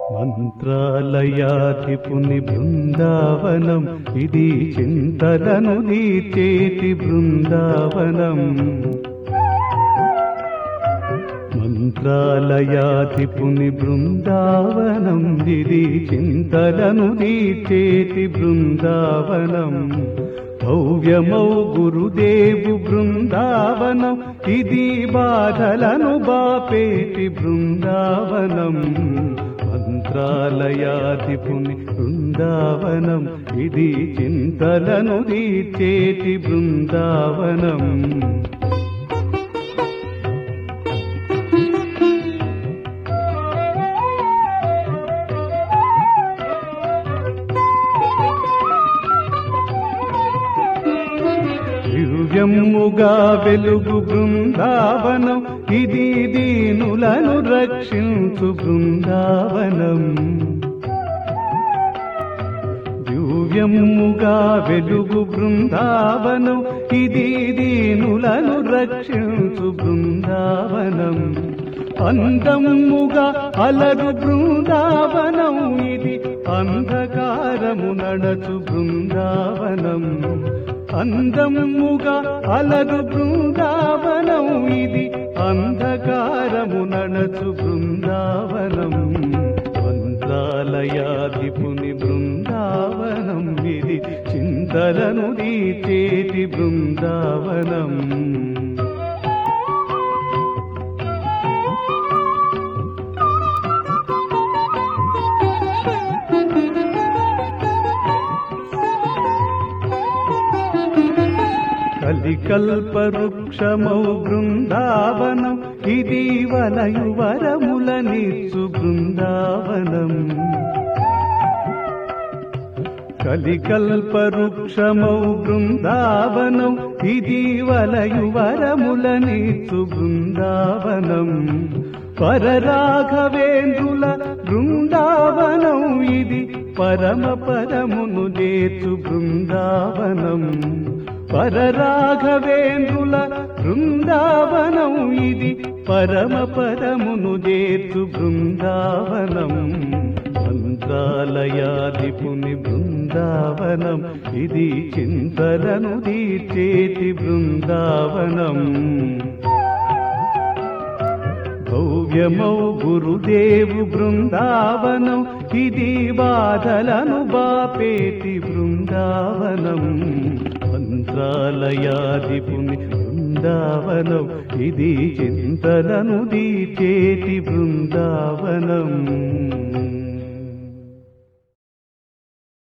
మంత్రాలయాధిపుని బృందావనం ఇది చింతలను తీర్చేటి బృందావనం మంత్రాలయాధిపుని బృందావనం ఇది చింతలను తీర్చేటి బృందావనం భవ్యమౌ గురుదేవు బృందావనం ఇది బాధలను బాపేటి బృందావనం మంత్రాలయాధిపుని బృందావనం ఇది చింతలను తీర్చేటి బృందావనం దివ్యముగా వెలుగు బృందావనం ఇది దీనులను రక్షించు బృందావనం దివ్యముగా వెలుగు బృందావనం ఇది దీనులను రక్షించు బృందావనం అందముగా అలరు బృందావనం ఇది అంధకారము నడచు బృందావనం అందముగా అలరు బృందావనం ఇది అంధకారము నడచు బృందావనం మంత్రాలయాధిపుని బృందావనం ఇది చింతలను తీర్చేటి బృందావనం కలికల్పవృక్షమౌ బృందావనం ఇది వలయు వరములనిచ్చు బృందావనం కలికల్పవృక్షమౌ బృందావనం ఇది వలయు వరములనిచ్చు బృందావనం పరరాఘవేంద్రుల బృందావనం ఇది పరమ పరమును చేర్చు బృందావనం పరరాఘవేంద్రుల బృందావనం ఇది పరమ పరమును చేర్చు బృందావనం మంత్రాలయాధిపుని బృందావనం ఇది చింతలను తీర్చేటి బృందావనం భవ్యమౌ గురుదేవు బృందావనం ఇది బాధలను బాపేటి బృందావనం మంత్రాలయాధిపుని బృందావనం ఇది చింతలను దీచేటి బృందావనం